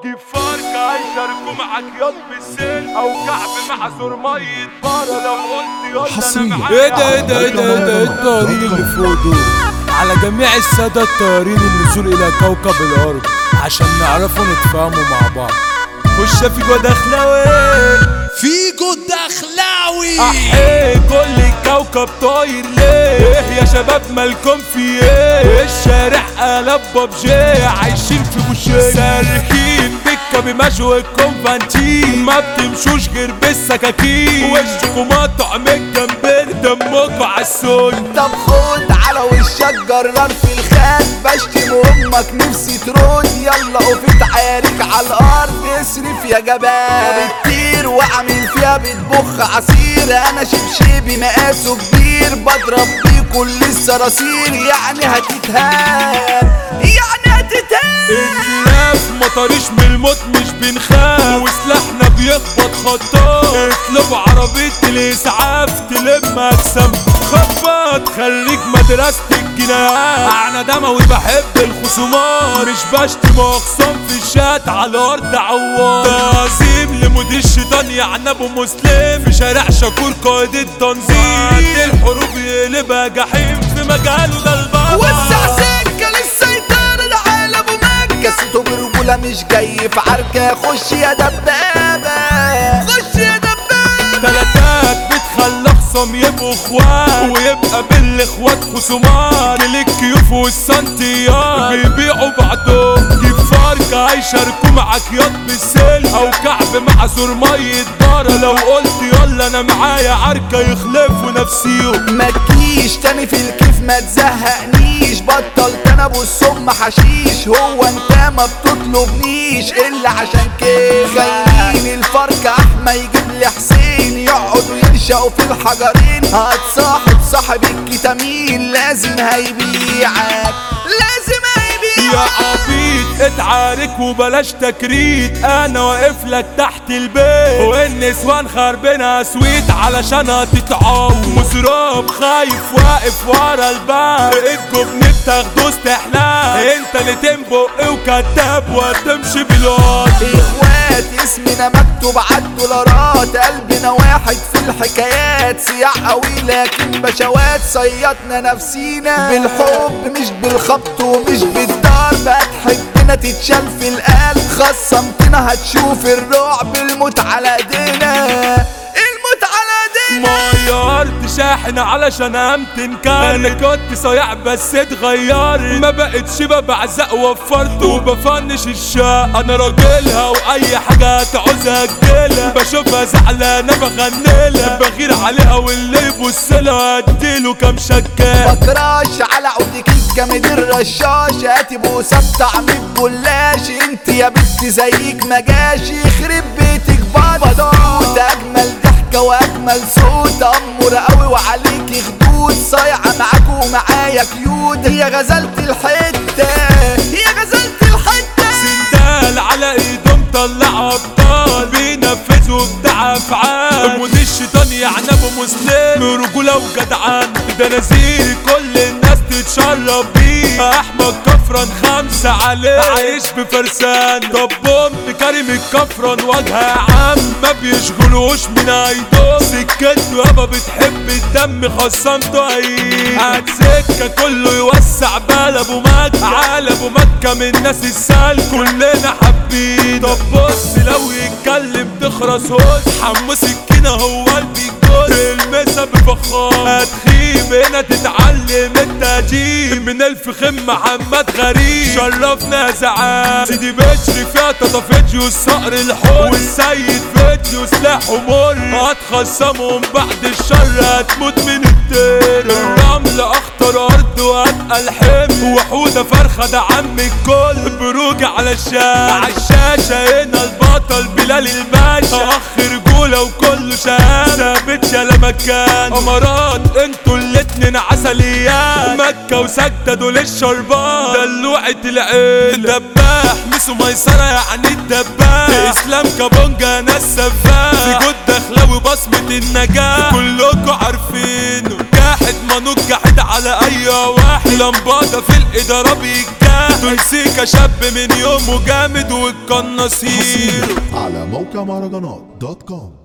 جفار هيشاركوا معاك ياض بالسن او كعب مع زور مية بارة لو قلت يلا انا حصرياً. معاك ايه ده ايه ده ايه ده ايه ده ايه الطيارين اللي فوق دول على جميع السادة الطيارين النزول الى كوكب الارض عشان نعرفوا نتفاهموا مع بعض خش في جوا دخلاوي فيجو الدخلاوي احيه كل الكوكب طاير ليه يا شباب مالكم في ايه الشارع قلب ببجي عايشين في بوشيه سارحين بكة بمشوي الكونفانتين ما بتمشوش غير بالسكاكين وشكم مقطع من الجنبين دمكوا عالسون طب خد على وشك جرار في الخان بشتم امك نفسي ترد يلا قفت عياريك على الارض اصرف يا جبان بتطير واعمل فيها بتبخ عصير انا شبشبي مقاسه كبير بضرب بيه كل الصراصير يعني هتتهان يعني هتتهان الكلاب مطريش من الموت مش بنخاف وسلاحنا بيخبط خطاف اطلب عربية الاسعاف تلم اجسام خبط خليك مدرسة الجنايات انا دموي بحب الخصومات مش بشتم اخصام في الشات على الارض عوار تعظيم لمدير الشيطان يعني ابو مسلم في شارع شكور قائد التنظيم عد الحروب يقلبها جحيم في مجاله ده البابا وسع سكة للسيطرة ده على ابو مكة سيتو برجولة مش جاي في عركة خش يا دبابة خش يا دبابة تلاتات بتخلى خصم يبقوا اخوات ويبقى بالاخوات خصومات الكيوف والسنتيات بيبيعوا بعضهم جفار هيشاركوا معاك ياض بالسلم او كعب مع زور مية بارة لو قلت يلا انا معايا عركة يخلفوا نفسيهم ما تجيش تاني في الكيف ما تزهقنيش بطلت انا ابو السم حشيش هو انت ما بتطلبنيش الا عشان كده خاينين الفرق احمى يجيب لي حسين يقعدوا ينشأوا في الحجرين هتصاحب صاحب الكتامين لازم هيبيعك لازم يا هيبيعك عبيط اتعارك وبلاش تكريت انا واقف لك تحت البيت والنسوان خربنا سويت علشان تتعاون مزراب خايف واقف ورا الباب الجبن بتاخده استحلال انت اللي تنبق وكذاب وتمشي بالواد اخوات اسمنا مكتوب عالدولارات قلبنا واحد في الحكايات سياح قوي لكن بشوات صيدنا نفسينا بالحب مش بالخبط ومش بالضرب هتحبنا تتشال في القلب خصمتنا هتشوف الرعب الموت على ايدينا الموت على ايدينا ميار شاحن علشان امتن كان انا كنت صايع بس اتغيرت ما بقتش بعزق وفرت وبفنش الشاق انا راجلها واي حاجه تعوزها اجلها بشوفها زعلانه بغنيلها بغير عليها واللي يبصلها اديله كام شكاك بكراش على عودك الجامد الرشاش هاتي بوسه بطعم الجلاش انت يا بنت زيك ما جاش يخرب بيتك بطوط اجمل ضحكه واجمل صوت امور قوي وعليكي خدود صايعه معاك ومعايا كيود هي غزلت الحته هي غزلت الحته سندال على ايدهم طلع ابطال بينفذوا بتاع افعال مود الشيطان يعني ابو مسلم رجوله وجدعان ده نزيل كل الناس تتشرب بيه احمد كفران خمسة عليه عايش بفرسان طب بوم كريم الكفران وجهه عام ما بيشغلوش من ايدهم سكته يابا بتحب الدم خصمته ايه هات سكه كله يوسع بال ابو مكه على ابو مكه من ناس السال كلنا حابين طب بص لو يتكلم تخرس هوس حمو سكينه هو اللي بيجوز المسا بفخار هتخيب هنا تتعلم التأجيل من الفخم محمد غريب شرفنا زعام سيدي بشري فيها تطفيجيو الصقر الحر والسيد فيديو سلاحه مر هتخصمهم بعد الشر هتموت من الدير الرمل اخطر ارض واتقل حمل وحوده فرخه ده عم الكل بروج على الشاشة على الشاشة هنا البطل بلال الباشا اخ رجولة وكله شهادة ثابت شالا مكان امارات انتوا الاتنين عسليات مكة وسكتة دول الشربان دلوعة العين دباح مسو ميسرة يعني الدباح اسلام كابونجا ناس سفاح في جود دخلاوي بصمة النجاح كلكوا عارفينه جاحد منوك جحد على اي واحد لمبادة في الادارة بيتجاه تمسيكة شاب من يومه جامد والقناصير على موقع مهرجانات دوت كوم